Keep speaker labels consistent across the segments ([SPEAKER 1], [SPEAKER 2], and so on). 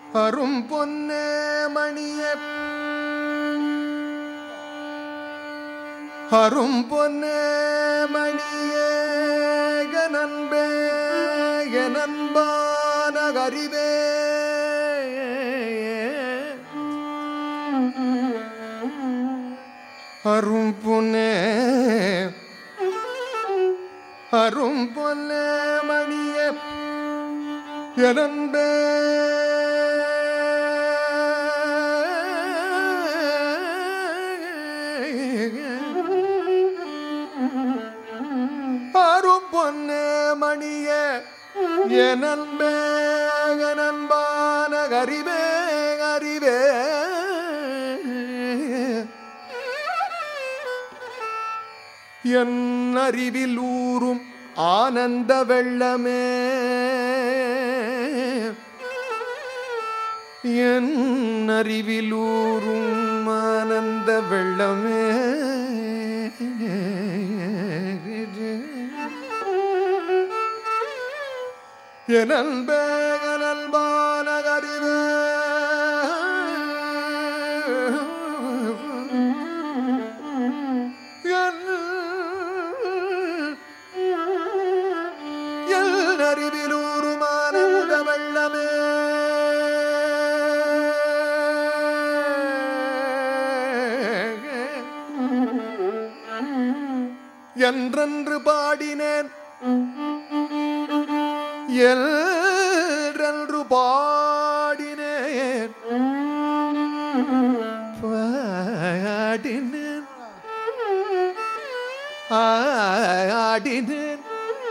[SPEAKER 1] அரும் பொன்னே மணியே அரும் பொன்னே மணியே நண்பே நண்பான அறிவே அரும் பொன்னே அரும் பொன்னே மணியே எனன்பே அரும் பொன்னே மணிய எனன்பே நண்பான அறிவே அறிவே என் அறிவில் ஊறும் ஆனந்த வெள்ளமே என் அறிவில் ஊறும் ஆனந்த வெள்ளமே எனன்பே நல்பான அறிவே எல் அறிவிலூரும் ஆனந்த வெள்ளமே என்றென்று பாடினேன் எல்ரென்று பாடினேன் பாடினேன் ஆடினேன்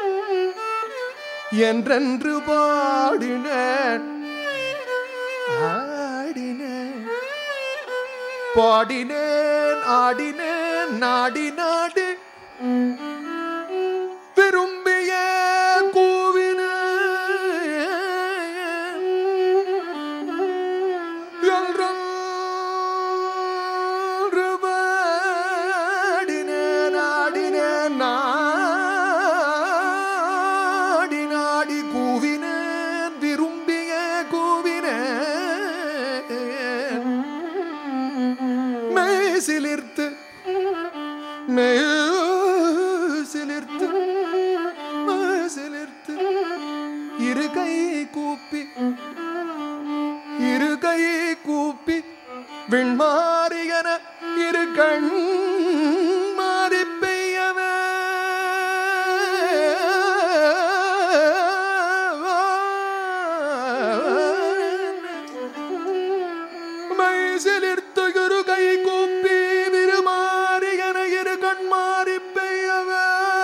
[SPEAKER 1] என்றென்று பாடினேன் ஆடினேன் பாடினேன் ஆடினேன் நாடி நாடி விரும்பிய கூவினேன் பாடினேன் ஆடினேன் நாடி நாடி கூவினேன் விரும்பிய கூவினேன் மெய் சிலிர்த்து மெய் சிலிர்த்து மெய் சிலிர்த்து இரு கை கூப்பி இரு கை கூப்பி விண்மாறியன இரு கண் மாறி பெய்யவே மை சிலிர்த்து இரு கை கூப்பி விருமாறியன இரு கண் மாறி பெய்யவே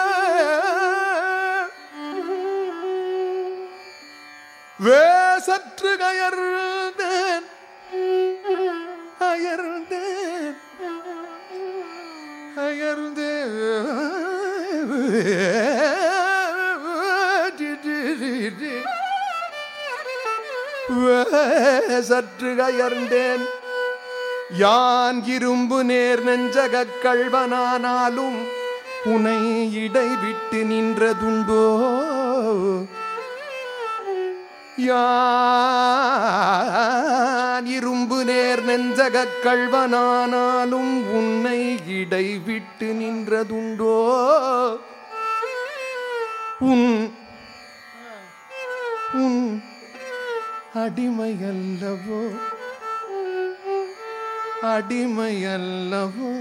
[SPEAKER 1] வேசற்று கயர்ந்தேன் அயர்ந்தேன் அயர்ந்தேன் சற்று கயர்ந்தேன் யான் இரும்பு நேர் நெஞ்சகக் கள்வனானாலும் உனை இடைவிட்டு நின்றதுண்டோ யான் இரும்பு நேர் நெஞ்சகக் கள்வனானாலும் உன்னை இடைவிட்டு நின்றதுண்டோ உன் உன் அடிமையல்லவோ அடிமையல்லவோ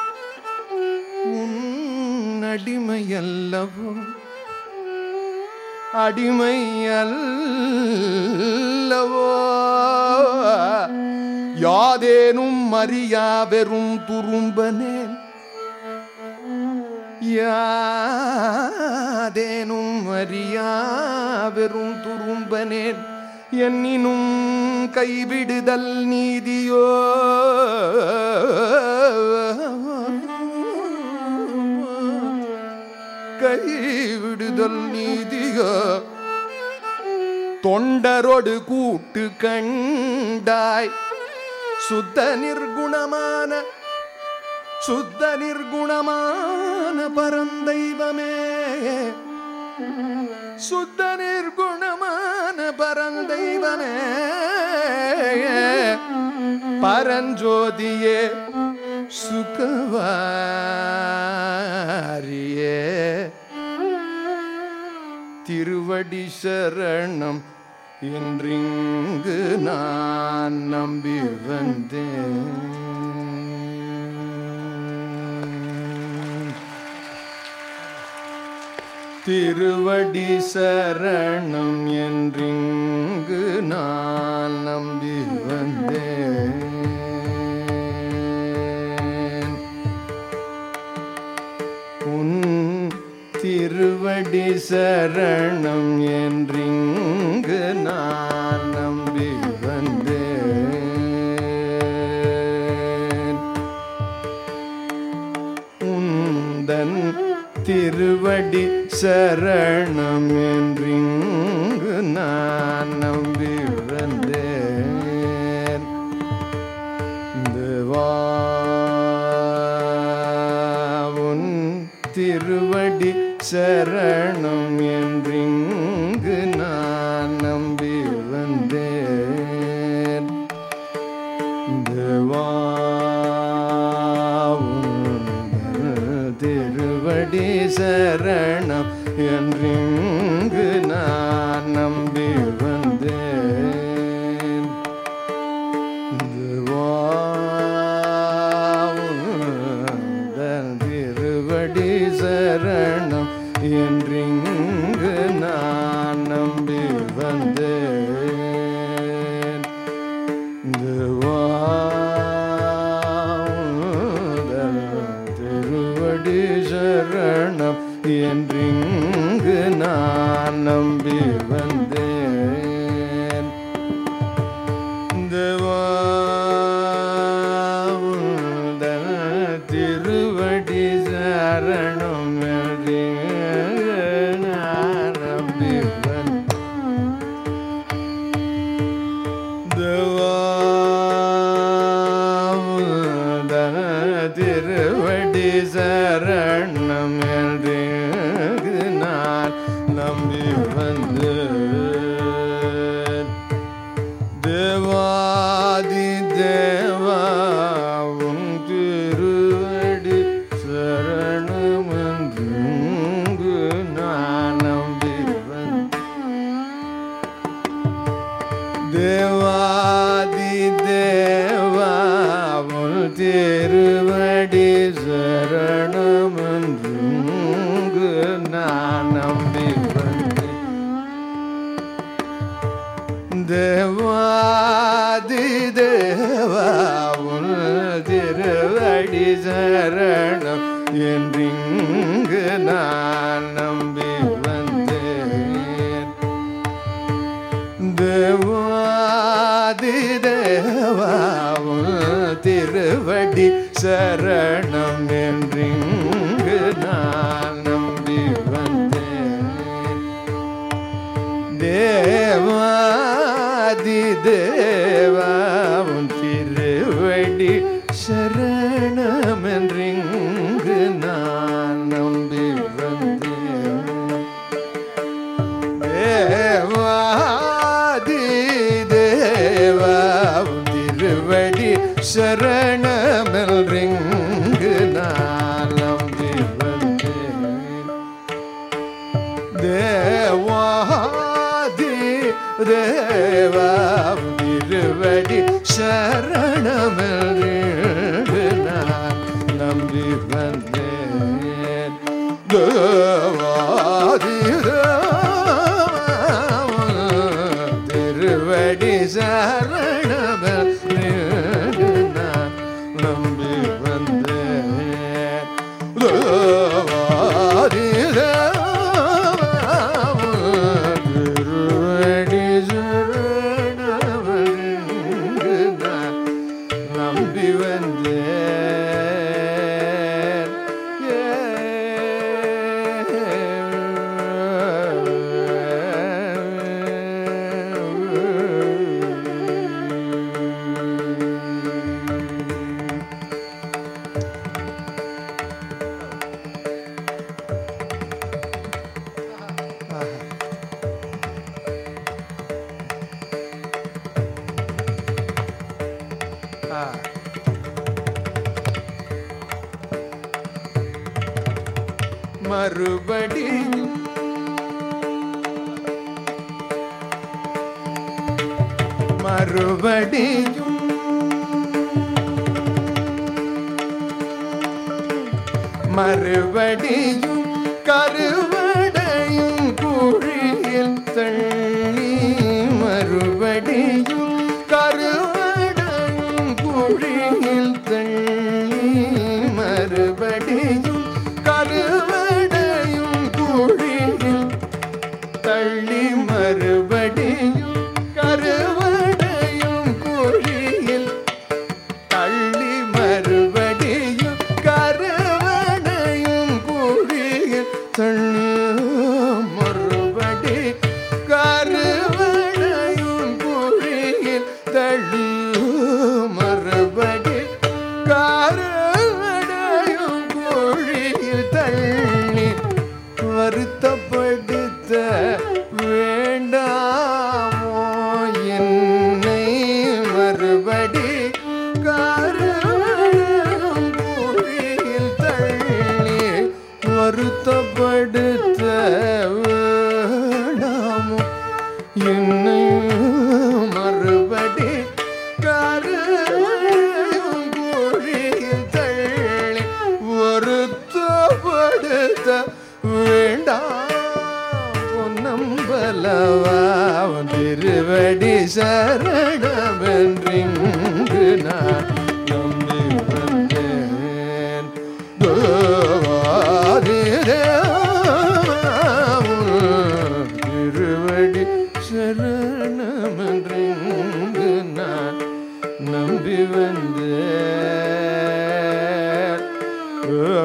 [SPEAKER 1] உன் அடிமையல்லவோ அடிமையல்லவோ யாதேனும் மரியா வெறும் துரும்பனேன் யாதேனும் மரியா வெறும் துரும்பனேன் என்னினும் கைவிடுதல் நீதியோ கைவிடுதல் நீதியோ தொண்டரொடு கூட்டு கண்டாய் சுத்த நிர்குணமான சுத்த நிர்குணமான பரந்தெய்வமே சுத்த நிர்குணமான பரந்தெய்வமே பரஞ்சோதியே சுகவாரியே திருவடி சரணம் என்றிங்கு நான் நம்பி வந்தேன் திருவடி சரணம் என்றிங்கு நான் நம்பி வந்தேன் உன் திருவடி சரணம் என்றிங்கு நான் நம்பி வந்தேன் உந்தன் திருவடி சரணம் என்றிங்கு நான் நம்பி வந்தேன் தேவாவுன் திருவடி சரணம் என்றிங்கு நான் நம்பி வந்தேன் தேவாவுன் திருவடி சரணம் என்றிங்கு நான் நம்பி வந்தேன் தேவாவுன் திருவடி சரணம் என்றிங்கு நான் நம்பி வந்தேன் திருவடி சரணம் என்றிங்கு நான் நம்பி வந்தேன் தேவாவுந்தன் திருவடி சரணம் என்றிங்கு நான் நம்பி வந்தேன் தேவாவுந்தன திருவடி சரணம் என்று நான் நம்பி வந்து தேவாதி தேவாவும் திருவடி சரணம் என்று நான் நம்பி வந்து தேவாதி தேவாவுள் திருவடி சரணமன்று நான் நம்பி வந்தேன் தேவாதி தேவாவுள் திருவடி சரணம் என்றிங்கு நான் நம்பி வந்தேன் தேவாதி தேவாவும் திருவடி சரணம் என்றிங்கு நான் நம்பி வந்தேன் தேவாதி தேவாவும் திருவடி சரணம் என்றிங்கு நான் நம்பி வந்தேன் தேவாதி தேவாவும் திருவடி சரணமெல்றிங்கு நான் நம்பி வந்தேன் தேவாதி தேவாவும் திருவடி சரணமெல்றிங்கு நான் நம்பி வந்தேன் தேவாதி தேவாவும் திருவடி சரணமெல் நான் நம்பி வந்தேன் தேவாதி தேவாவும் திருவடி சரணமெல் நான் நம்பி வந்தேன் மறுபடியும் மறுபடியும் மறுபடியும் கருவடையும் குழியில் தள்ளி மறுபடியும் கருவடையும் குழியில் தள்ளி மறுபடியும் கருவடையும் குழியில் தள்ளி மறுபடியும் கருவடையும் குழியில் தள்ளி மறுபடியும் கருவடையும் குழியில் தள்ளி மறுபடி கருவடையும் குழியில் தள்ளி மறுபடி கருவடையும் குழியில் தள்ளி வருத்தப்படுத்த வேண்டாமோ என்னை மறுபடி காரணம் குழியில் தள்ளி வருத்தப்படுத்த வேண்டாமோ என்னை மறுபடி காரணம் குழியில் தள்ளி வருத்தப்படுத்த வேண்டாம் பொன்னம்பலவா உன் திருவடி சரணமென்றிங்கு நான் நம்பி வந்தேன் கோவாதிரே உன் திருவடி சரணமென்றிங்கு நான் நம்பி வந்தேன்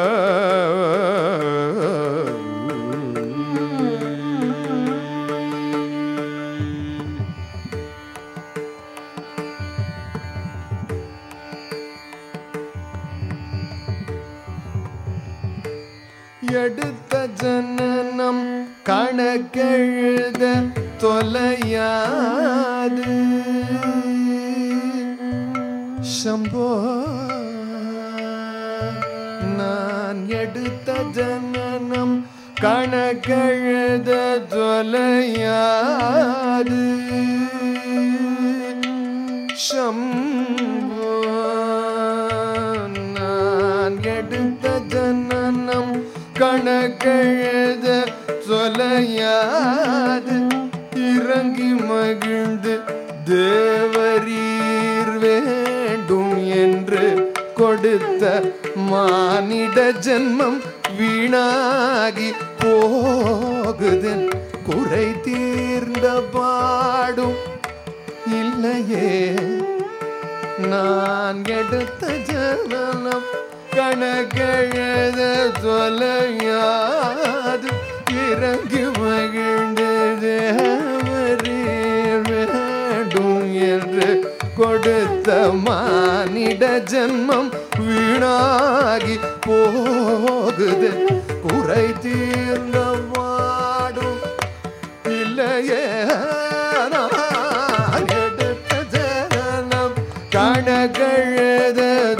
[SPEAKER 1] எடுத்த ஜனனம் கணக்கெழுத தொலையாது சம்போ நான் எடுத்த ஜனனம் கணக்கெழுத தொலையாது சம்போ நான் எடுத்த ஜனனம் கணக்கெழுத சொலையாது இறங்கி மகிழ்ந்து தேவரீர் வேண்டும் என்று கொடுத்த மானிட ஜென்மம் வீணாகி போகுதன் குறை தீர்ந்த பாடும் இல்லையே நான் எடுத்த ஜனனம் கணக்கெழுத தொலையாது இறங்கி மகிழ்ந்து தேவரீர் வேண்டும் என்று கொடுத்த மானிட ஜென்மம் வீணாகி போகுது குறை தீர்ந்த வாடும் இல்லையே நான் எடுத்த ஜனனம் கணக்கழுத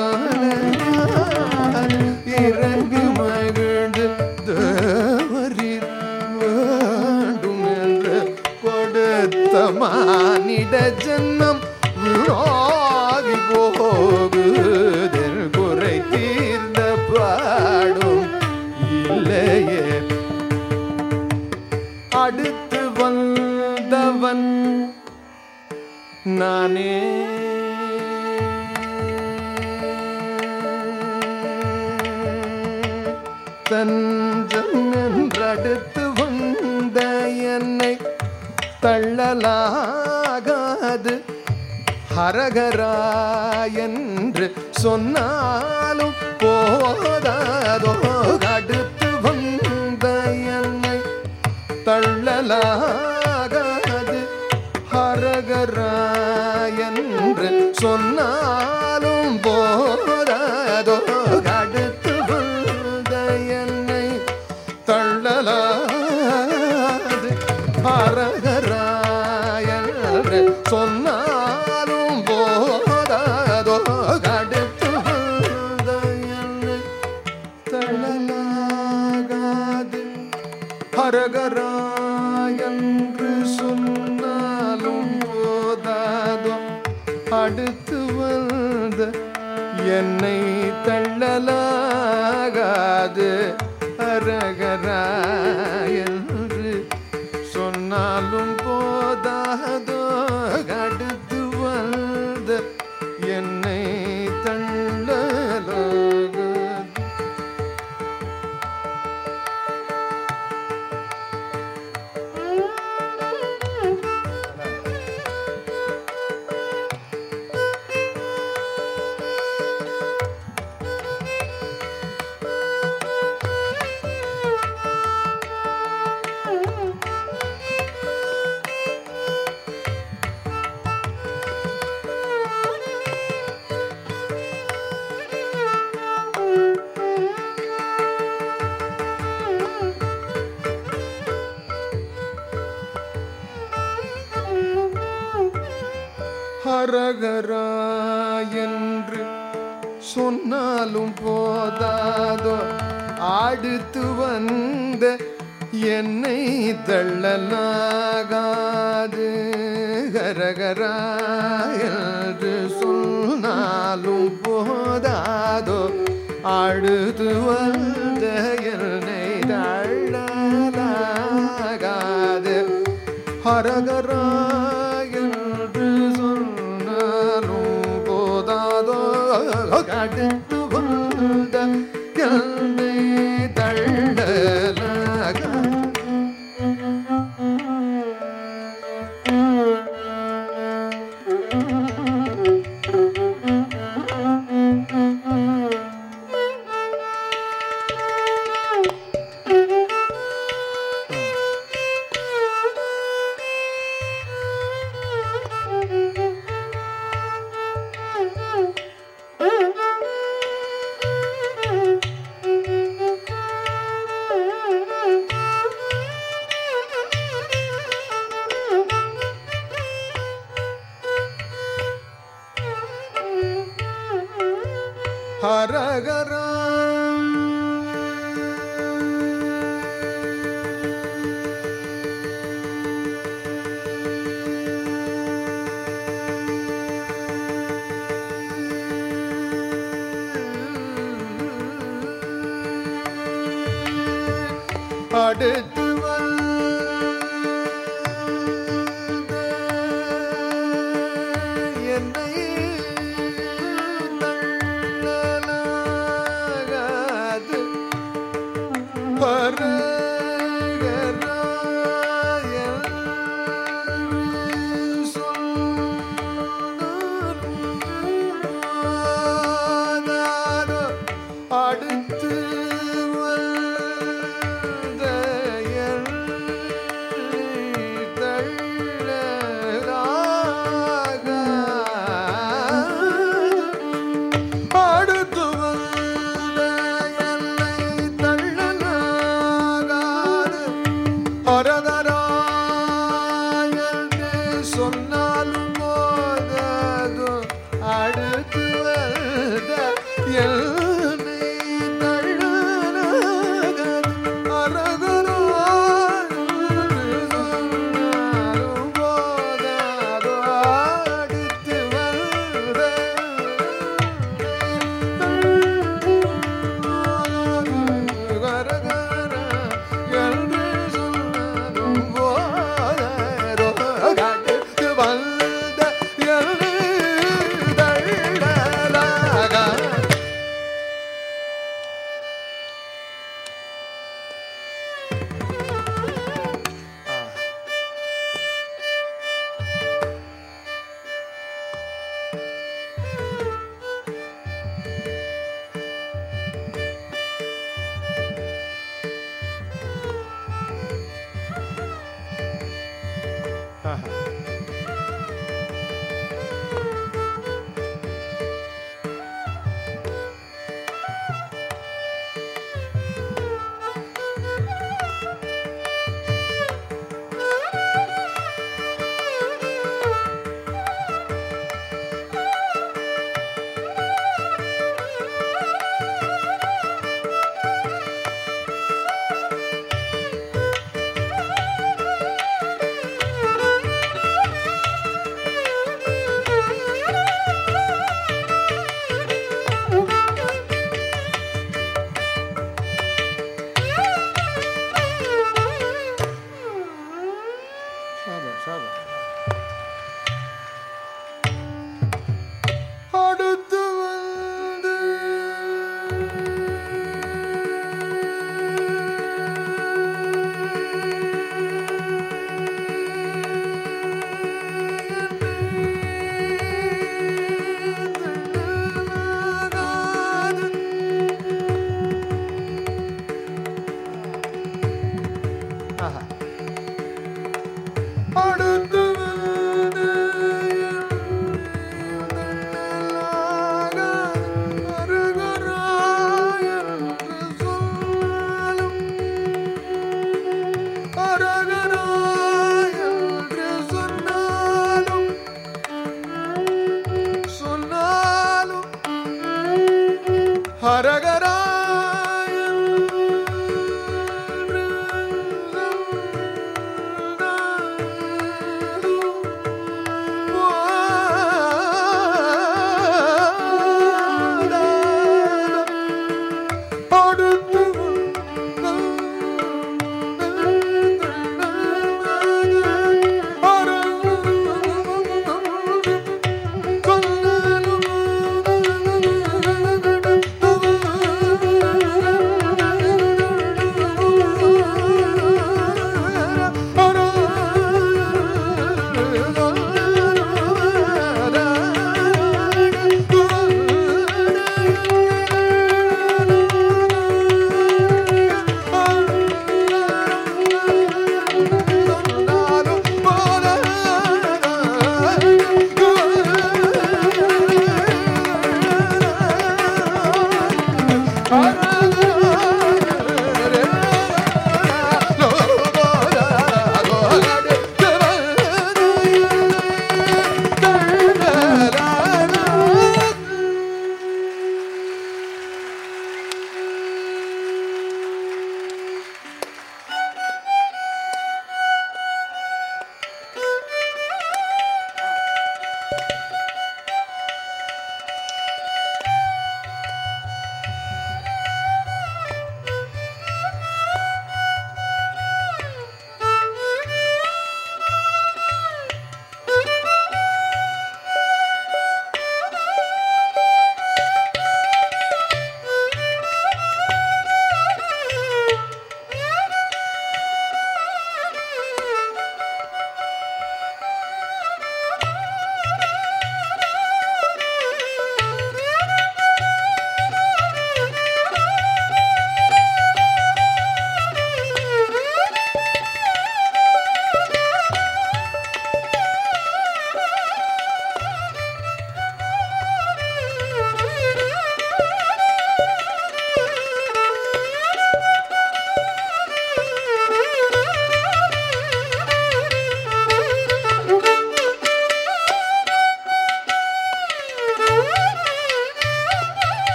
[SPEAKER 1] இறங்கு மகிழ்ந்து தேவரீர் வேண்டும் என்று கொடுத்த மானிட ஜன்மம் வீணாகி போகுதல் குறை தீர்ந்த பாடும் இல்லையே அடுத்து வந்தவன் நானே தஞ்சம் என்றடுத்து வந்த என்னை தள்ளலாகாது ஹரகரா என்று சொன்னாலும் போதாதோ அடுத்து வந்த என்னை தள்ளலாகாது ஹரகரா என்று சொன்னாலும் போதாதோ அடுத்து வந்த என்னை தள்ளலாது ஹரகரா என்று சொன்னாலும் போதாதோ ஹரகரா என்று சொன்னாலும் போதாதோ அடுத்து வந்த என்னை தள்ளலாகாது அரகரா என்று சொன்னாலும் போதாதோ அடுத்து வந்த என்னை தள்ளலாகாது ஹரகரா என்று சொன்னாலும் போதாதோ அடுத்து வந்த என்னை தள்ளலாகாது ஹரகரா என்று சொன்னாலும் போதாதோ அடுத்து வந்த என்னை தள்ளலாகாது ஹரகரா என்று சொன்னாலும் போதாதோ அடுத்து வந்த என்னை தள்ளலாக ஹரகரா அடுத்து வந்த என்னை தள்ளலாகாது பரகராய சொன்னாலும் அடுத்து வந்த என்னை தள்ளலாகாது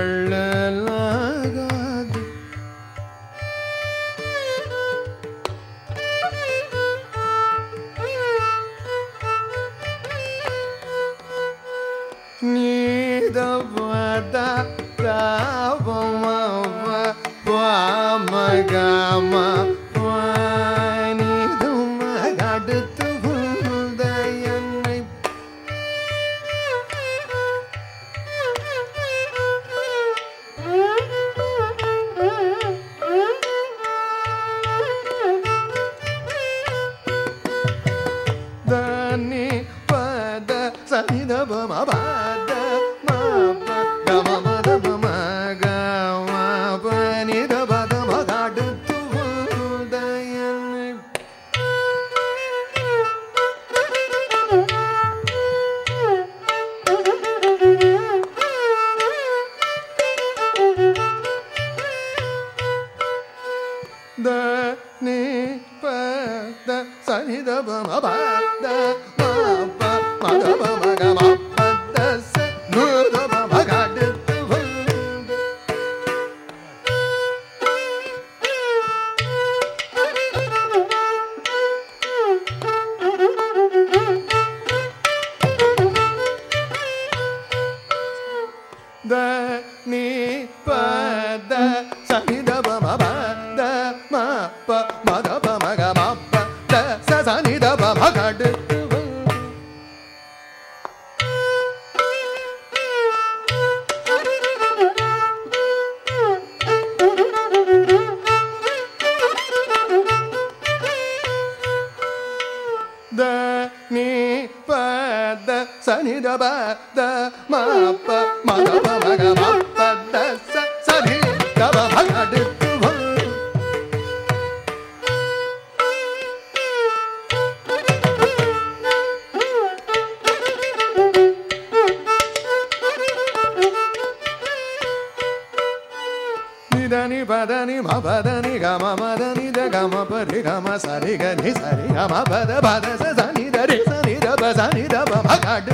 [SPEAKER 1] வள்ளலாகாது நீதவத தாவமவ வாமகம வானிதும் அடுத்து என்னை దని పద సనిద బమ పద మా ప గమ మద బమ గమ పని ద పద మగాడుతు ఉదయని ద ని ప ద సని ద బ మ ప ద మ ప మ ద బ మ గ మ ప ద స ను ద బ మ గ డ త వ த நீ ப த சனி த ப ம ப த ம ப ம த ப ம க ம ப த ச சனி த ப ம க ட த நீ ப த சனி த ப த ம ப ம த ப ம க ம ப த ச சனி த ப ம க ட து வ నిదని పదని మ పదని గ మ మదని ద గ మ పరి గ మ సరి గ ని సరి గ మ పద పద స సని ద రి సని ద ప సని ద ప మ గ డ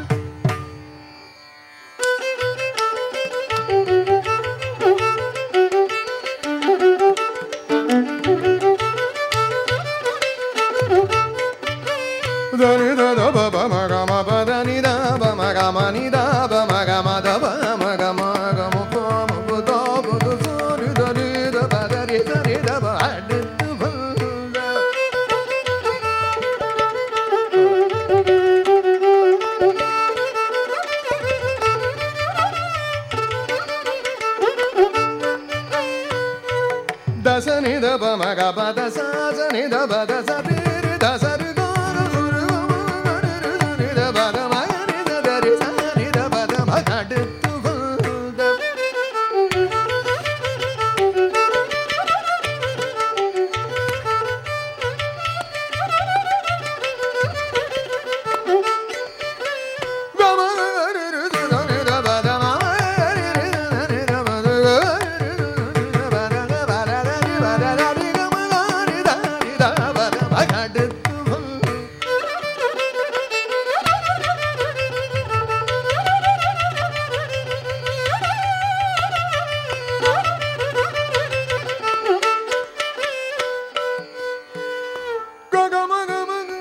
[SPEAKER 1] దని ద ద ప ప మ గ మ ప ద ని ద ప మ గ మ ని ద ప మ గ మ ద ప మ గ మ గ మ ప మ ప ద ప ద స ని ద ని ద ప ద రి ద ని ద ప అ డ దు వ ద దశ నిద ప మ గ ప ద స స ని ద ప ద స రి రి ద స రి గ ర గు రు మ మ రి రి ద ని ద ప ద మ ని ద ద రి స ని ద ప ద మ గ డ దు వ ద గ మ రి రి ద ద ని ద ప ద మ రి రి ద ని ద ప ద గ రి రి ద ప ద గ ప ద ద ని ప ద ద ని గ మ గ రి ద ని ద ప ద మ గ డ దు వ గ గ మ గ మ గ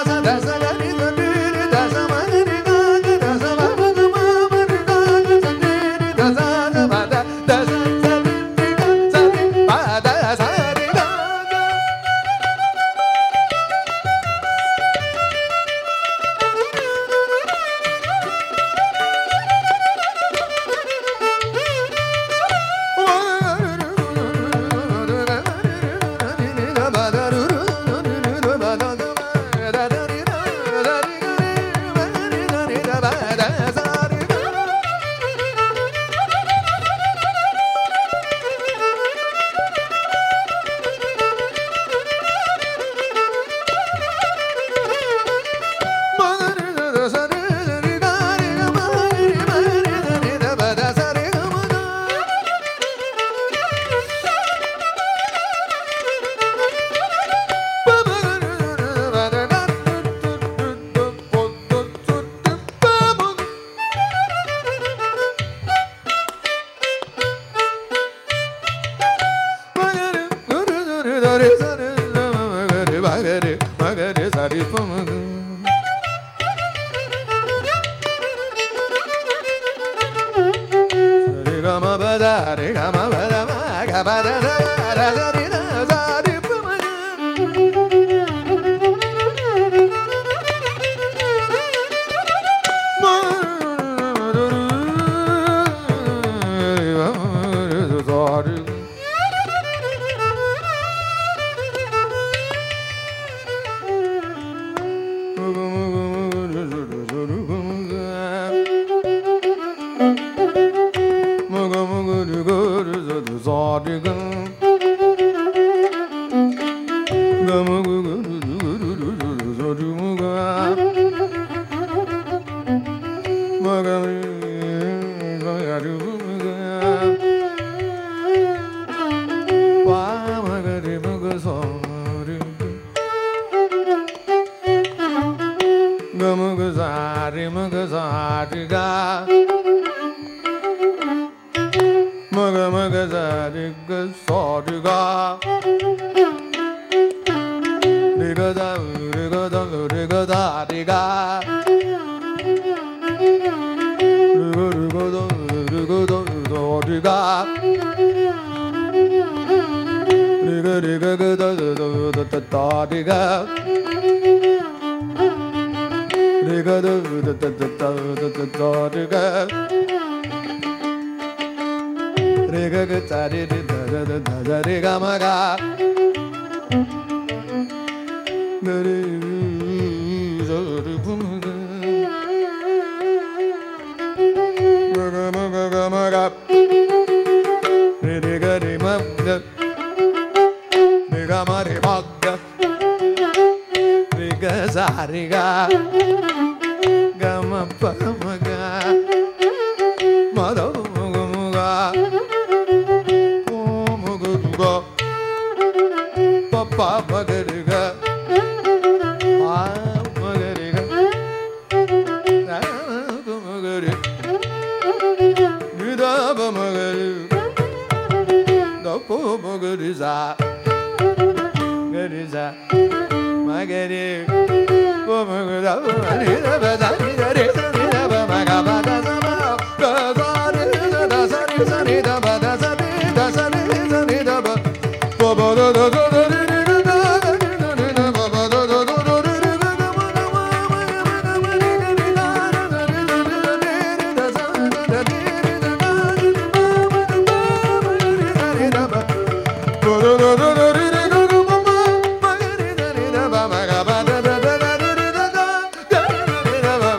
[SPEAKER 1] Ba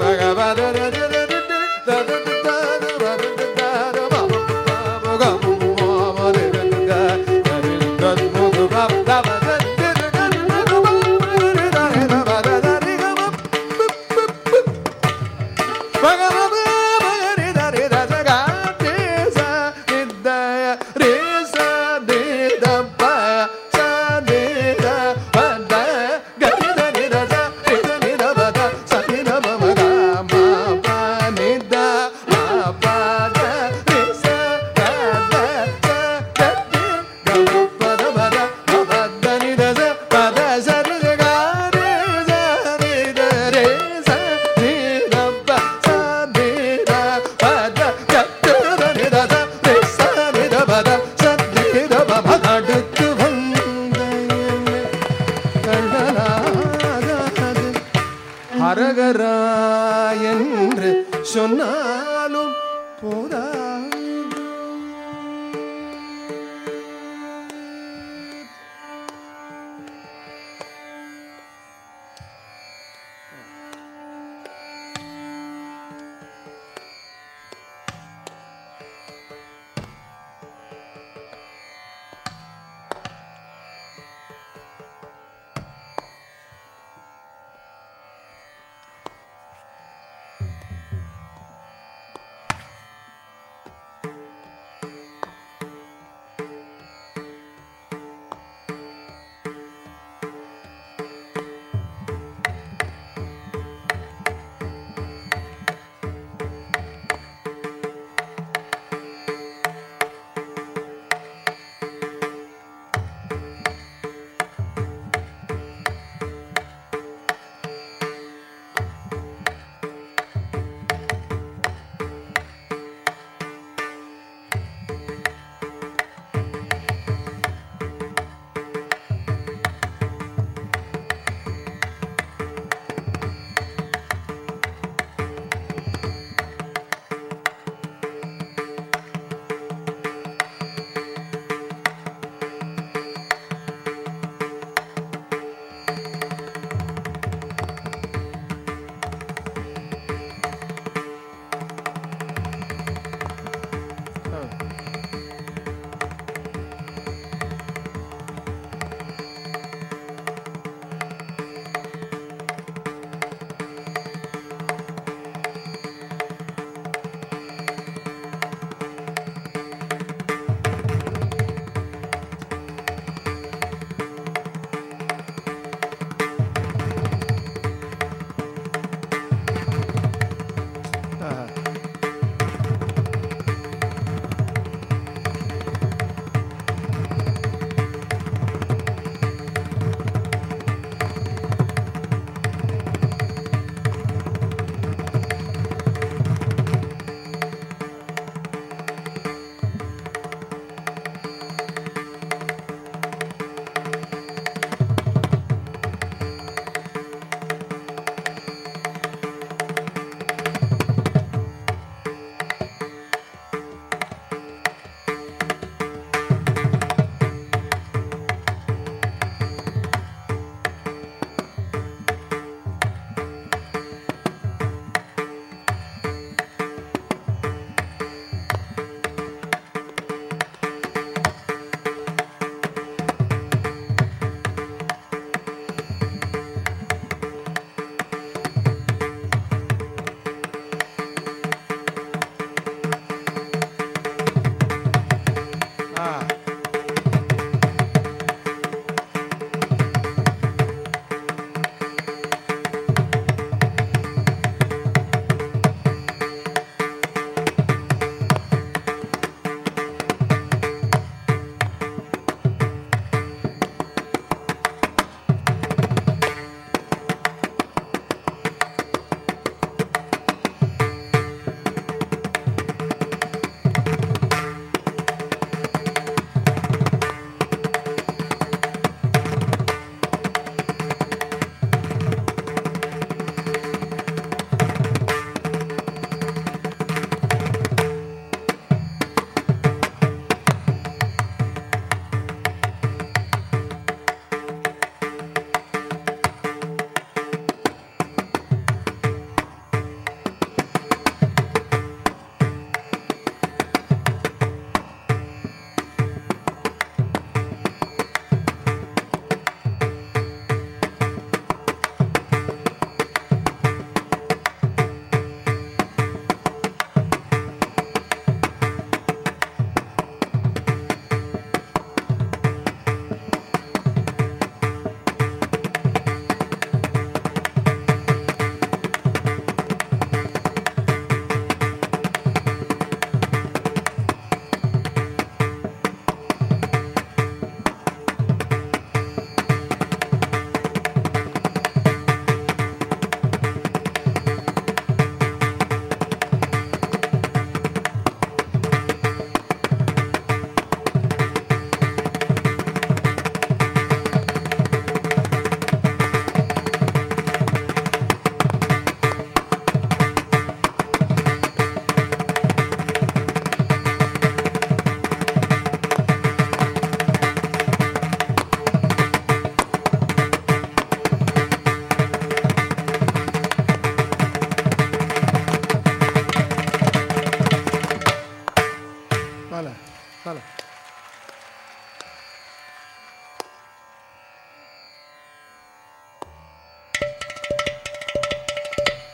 [SPEAKER 1] அரகரா என்று சொன்னாலும் போதா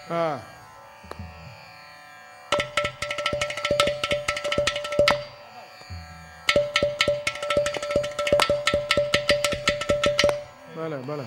[SPEAKER 1] ஆ மேலே மேலே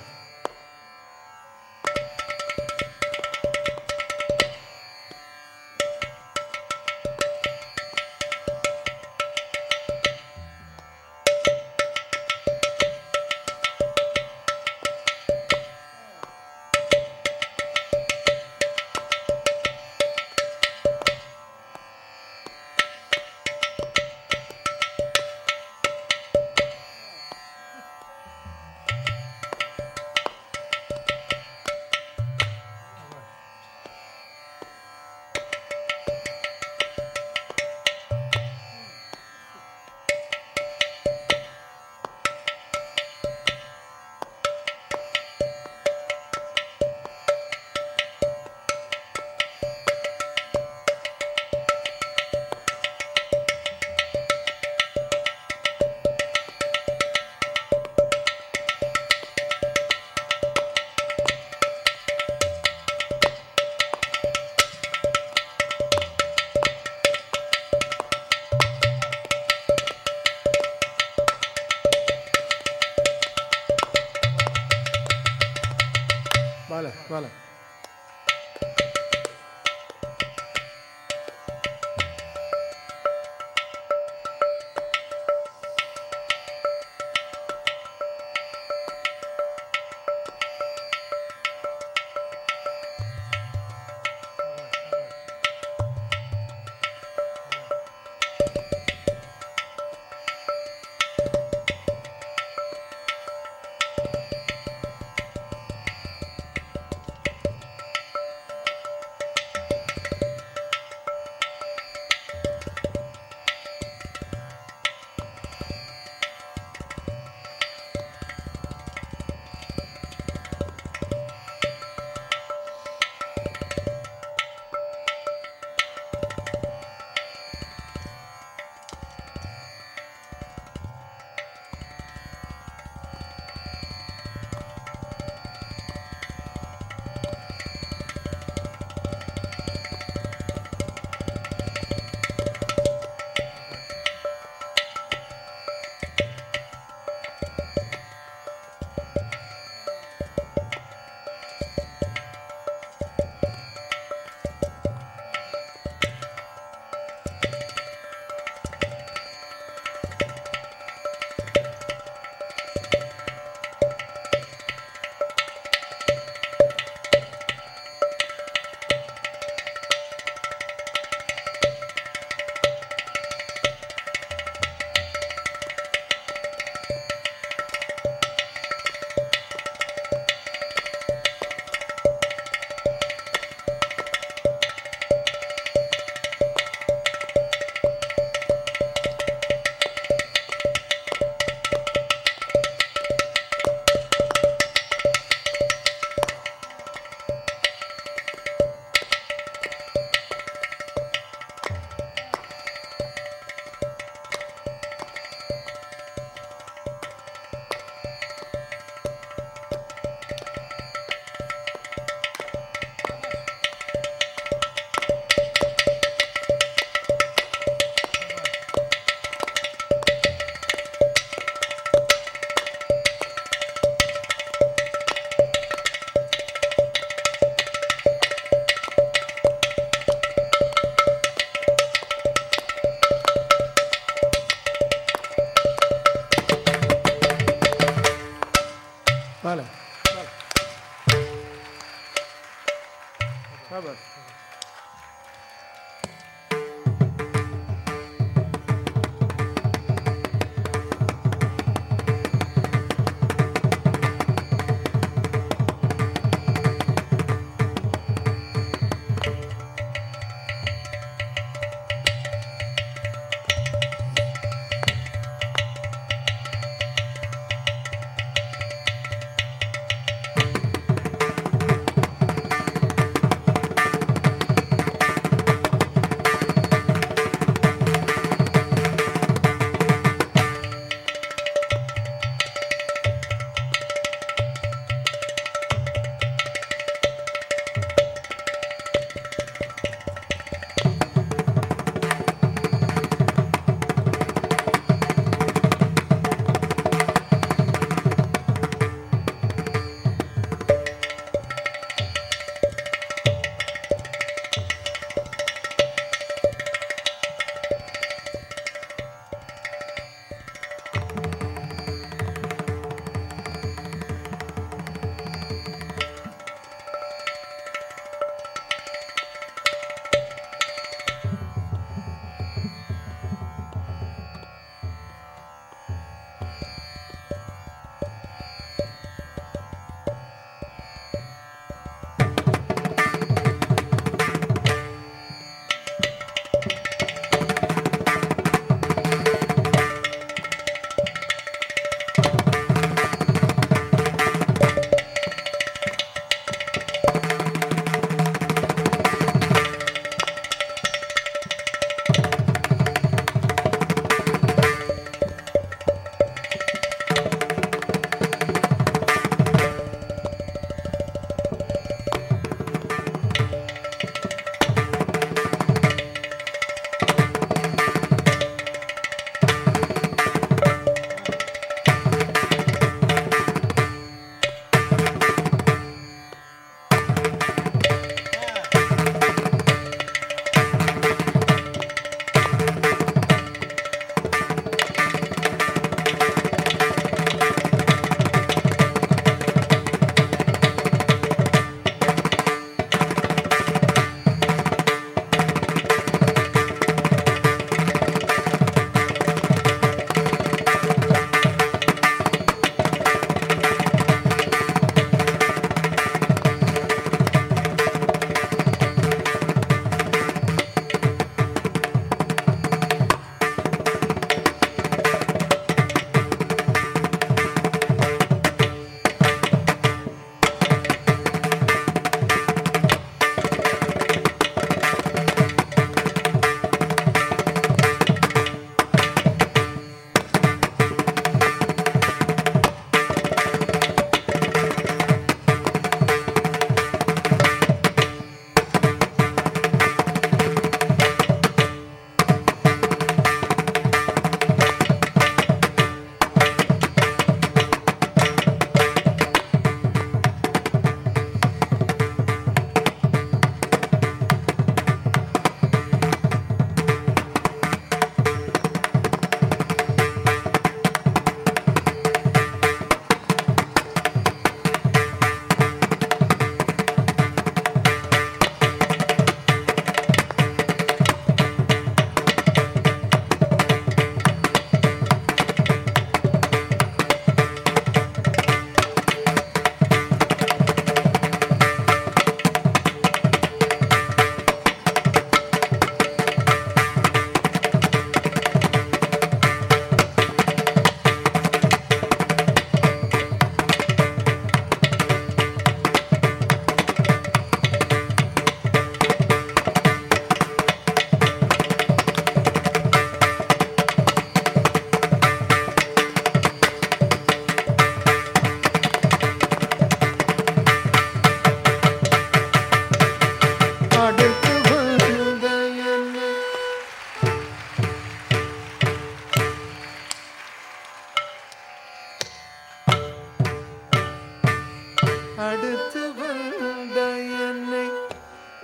[SPEAKER 1] மேலே மேலே மேலே மேலே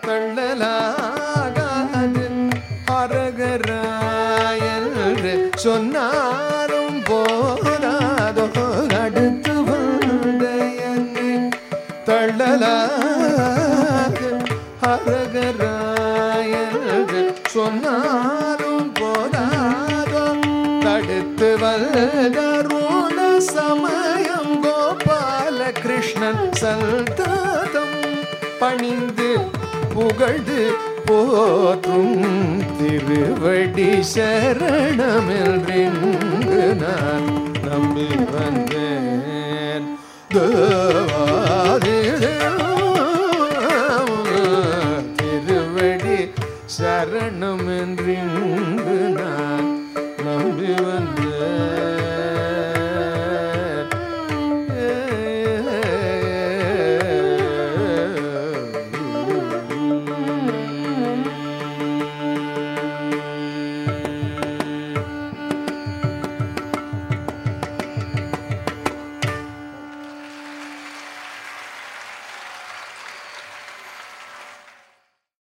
[SPEAKER 1] தள்ளலாகாது அரகராயன்று சொன்னாலும் போதாதோ அடுத்து வந்த என்னை தள்ளலாக அரகராயன்று சொன்னாலும் போதாதோ தடுத்து வல்கருண சமயம் கோபால கிருஷ்ணன் சல்தாதம் பணிந்து புகழ்ந்து போற்றும் திருவடி சரணமென்றிங்கு நான் நம்பி வந்தேன் தேவாதிதேவ திருவடி சரணமென்றி